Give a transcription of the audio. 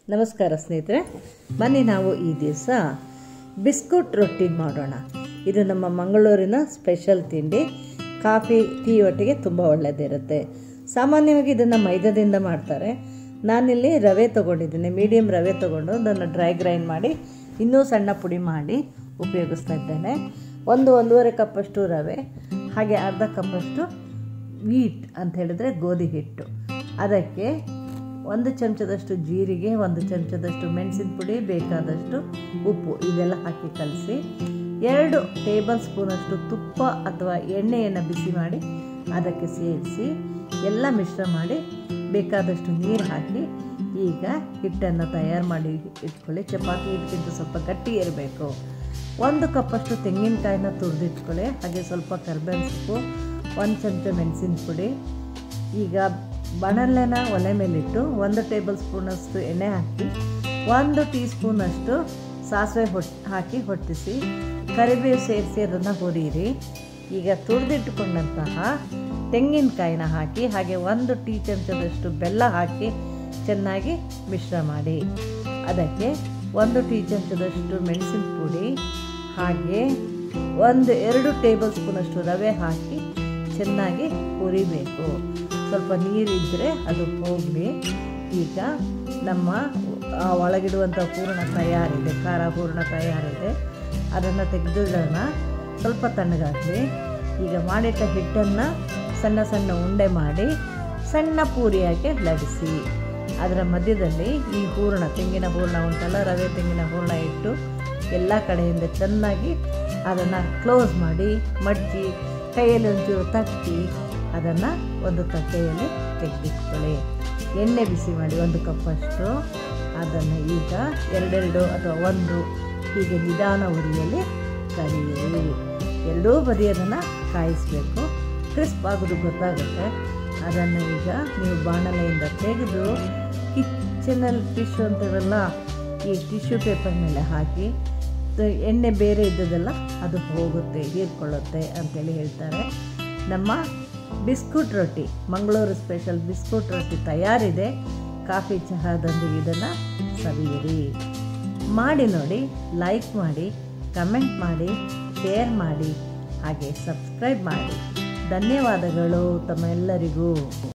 ನಮಸ್ಕಾರ ಸ್ನೇಹಿತರೆ ಬನ್ನಿ ನಾವು ಈ ದಿವಸ ಬಿಸ್ಕುಟ್ ರೊಟ್ಟಿ ಮಾಡೋಣ ಇದು ನಮ್ಮ ಮಂಗಳೂರಿನ ಸ್ಪೆಷಲ್ ತಿಂಡಿ ಕಾಫಿ ಟೀ ಒಟ್ಟಿಗೆ ತುಂಬ ಒಳ್ಳೆಯದಿರುತ್ತೆ ಸಾಮಾನ್ಯವಾಗಿ ಇದನ್ನು ಮೈದಾದಿಂದ ಮಾಡ್ತಾರೆ ನಾನಿಲ್ಲಿ ರವೆ ತೊಗೊಂಡಿದ್ದೀನಿ ಮೀಡಿಯಮ್ ರವೆ ತೊಗೊಂಡು ಅದನ್ನು ಡ್ರೈ ಗ್ರೈಂಡ್ ಮಾಡಿ ಇನ್ನೂ ಸಣ್ಣ ಪುಡಿ ಮಾಡಿ ಉಪಯೋಗಿಸ್ತಾ ಇದ್ದೇನೆ ಒಂದು ಒಂದೂವರೆ ಕಪ್ಪಷ್ಟು ರವೆ ಹಾಗೆ ಅರ್ಧ ಕಪ್ಪಷ್ಟು ವೀಟ್ ಅಂತ ಹೇಳಿದ್ರೆ ಗೋಧಿ ಹಿಟ್ಟು ಅದಕ್ಕೆ ಒಂದು ಚಮಚದಷ್ಟು ಜೀರಿಗೆ ಒಂದು ಚಮಚದಷ್ಟು ಮೆಣಸಿನ ಪುಡಿ ಬೇಕಾದಷ್ಟು ಉಪ್ಪು ಇದೆಲ್ಲ ಹಾಕಿ ಕಲಸಿ ಎರಡು ಟೇಬಲ್ ಸ್ಪೂನಷ್ಟು ತುಪ್ಪ ಅಥವಾ ಎಣ್ಣೆಯನ್ನು ಬಿಸಿ ಮಾಡಿ ಅದಕ್ಕೆ ಸೇರಿಸಿ ಎಲ್ಲ ಮಿಶ್ರ ಮಾಡಿ ಬೇಕಾದಷ್ಟು ನೀರು ಹಾಕಿ ಈಗ ಹಿಟ್ಟನ್ನು ತಯಾರು ಮಾಡಿ ಇಟ್ಕೊಳ್ಳಿ ಚಪಾತಿ ಹಿಟ್ಟಿಗಿಂತ ಸ್ವಲ್ಪ ಗಟ್ಟಿ ಇರಬೇಕು ಒಂದು ಕಪ್ಪಷ್ಟು ತೆಂಗಿನಕಾಯಿನ ತುರಿದಿಟ್ಕೊಳ್ಳಿ ಹಾಗೆ ಸ್ವಲ್ಪ ಕರ್ಬೇವಿನ ಸೊಪ್ಪು ಒಂದು ಚಮಚ ಮೆಣಸಿನ ಪುಡಿ ಈಗ ಬಾಣಲೆನ ಒಲೆ ಮೇಲಿಟ್ಟು ಒಂದು ಟೇಬಲ್ ಸ್ಪೂನಷ್ಟು ಎಣ್ಣೆ ಹಾಕಿ ಒಂದು ಟೀ ಸ್ಪೂನಷ್ಟು ಸಾಸಿವೆ ಹೊಟ್ ಹಾಕಿ ಹೊಟ್ಟಿಸಿ ಕರಿಬೇವು ಸೇರಿಸಿ ಅದನ್ನು ಹುರಿಯಿರಿ ಈಗ ತುರಿದಿಟ್ಟುಕೊಂಡಂತಹ ತೆಂಗಿನಕಾಯಿನ ಹಾಕಿ ಹಾಗೆ ಒಂದು ಟೀ ಚಮಚದಷ್ಟು ಬೆಲ್ಲ ಹಾಕಿ ಚೆನ್ನಾಗಿ ಮಿಶ್ರ ಮಾಡಿ ಅದಕ್ಕೆ ಒಂದು ಟೀ ಚಮಚದಷ್ಟು ಮೆಣಸಿನ ಪುಡಿ ಹಾಗೆ ಒಂದು ಎರಡು ಟೇಬಲ್ ಸ್ಪೂನಷ್ಟು ರವೆ ಹಾಕಿ ಚೆನ್ನಾಗಿ ಹುರಿಬೇಕು ಸ್ವಲ್ಪ ನೀರಿದ್ದರೆ ಅದು ಹೋಗಲಿ ಈಗ ನಮ್ಮ ಆ, ಒಳಗಿಡುವಂಥ ಹೂರಣ ತಯಾರಿದೆ ಖಾರ ಹೂರಣ ತಯಾರಿದೆ ಅದನ್ನು ತೆಗೆದಿಡೋಣ ಸ್ವಲ್ಪ ತಣ್ಣಗಾಗಲಿ ಈಗ ಮಾಡಿಟ್ಟ ಹಿಟ್ಟನ್ನು ಸಣ್ಣ ಸಣ್ಣ ಉಂಡೆ ಮಾಡಿ ಸಣ್ಣ ಪೂರಿಯಾಗಿ ಲಡಿಸಿ ಅದರ ಮಧ್ಯದಲ್ಲಿ ಈ ಹೂರಣ ತೆಂಗಿನ ಹೂರಣ ಉಂಟಲ್ಲ ರವೆ ತೆಂಗಿನ ಹೂರಣ ಇಟ್ಟು ಎಲ್ಲ ಕಡೆಯಿಂದ ಚೆನ್ನಾಗಿ ಅದನ್ನು ಕ್ಲೋಸ್ ಮಾಡಿ ಮಡ್ಚಿ ಕೈಯಲ್ಲಿ ಒಂಚೂರು ತಟ್ಟಿ ಅದನ್ನು ಒಂದು ತಟ್ಟೆಯಲ್ಲಿ ತೆಗೆದಿಟ್ಕೊಳ್ಳಿ ಎಣ್ಣೆ ಬಿಸಿ ಮಾಡಿ ಒಂದು ಕಪ್ಪಷ್ಟು ಅದನ್ನು ಈಗ ಎರಡೆರಡು ಅಥವಾ ಒಂದು ಹೀಗೆ ನಿಧಾನ ಉರಿಯಲ್ಲಿ ಕರಿಯಿರಿ ಎರಡೂ ಬದಿಯದನ್ನು ಕಾಯಿಸಬೇಕು ಕ್ರಿಸ್ಪ್ ಆಗೋದು ಗೊತ್ತಾಗುತ್ತೆ ಅದನ್ನು ಈಗ ನೀವು ಬಾಣಲೆಯಿಂದ ತೆಗೆದು ಕಿಚನಲ್ಲಿ ಟಿಶ್ಯೂ ಅಂತೀವಲ್ಲ ಈ ಟಿಶ್ಯೂ ಪೇಪರ್ ಮೇಲೆ ಹಾಕಿ ತ- ಎಣ್ಣೆ ಬೇರೆ ಇದ್ದದೆಲ್ಲ ಅದು ಹೋಗುತ್ತೆ ಹೀರ್ಕೊಳ್ಳುತ್ತೆ ಅಂತೇಳಿ ಹೇಳ್ತಾರೆ ನಮ್ಮ ಬಿಸ್ಕುಟ್ ರೊಟ್ಟಿ ಮಂಗಳೂರು ಸ್ಪೆಷಲ್ ಬಿಸ್ಕುಟ್ ರೊಟ್ಟಿ ತಯಾರಿದೆ ಕಾಫಿ ಚಹಾದೊಂದಿಗೆ ಇದನ್ನು ಸವಿಯಿರಿ ಮಾಡಿ ನೋಡಿ ಲೈಕ್ ಮಾಡಿ ಕಮೆಂಟ್ ಮಾಡಿ ಶೇರ್ ಮಾಡಿ ಹಾಗೆ ಸಬ್ಸ್ಕ್ರೈಬ್ ಮಾಡಿ ಧನ್ಯವಾದಗಳು ತಮ್ಮೆಲ್ಲರಿಗೂ